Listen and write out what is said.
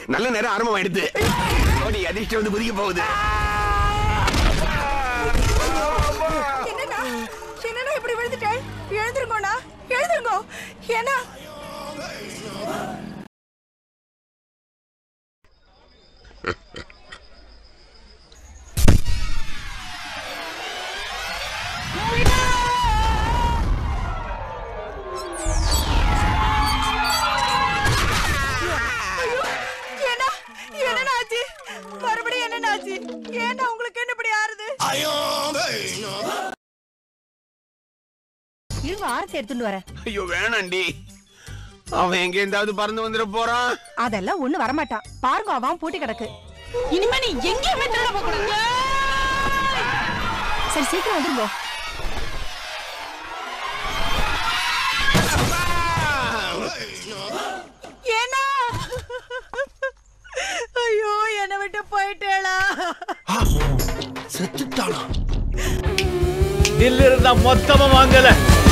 நல்ல நேரம் ஆரம்பமாயிடுது ஓடி அதிர்ஷ்டம் வந்து குதிக்க போகுது என்னண்ணா என்னண்ணா இப்படி விழுந்துட்டேன் எழுந்திருங்கோண்ணா எழுந்திருங்கோ ஏன்னா ஐயோ, ஏன்னா என்னண்ணா ஆச்சு மறுபடியும் என்னண்ணா ஆச்சு ஏன்னா உங்களுக்கு என்ன இப்படி ஆறுது இருங்க ஆரத்தி எடுத்துட்டு வரேன் ஐயோ வேணாண்டி அவன் எங்க இருந்தாவது பறந்து வந்துட போறான் அதெல்லாம் ஒண்ணு வரமாட்டான் பாருங்க அவன் பூட்டி கிடக்கு இனிமே நீ எங்கேயுமே தேட போக கூடாது சரி சீக்கிரம் வந்துருங்க ஏன்னா ஐயோ என்னை விட்டு போயிட்டேளா செத்துட்டானா தில் இருந்தா மொத்தமா வாங்கல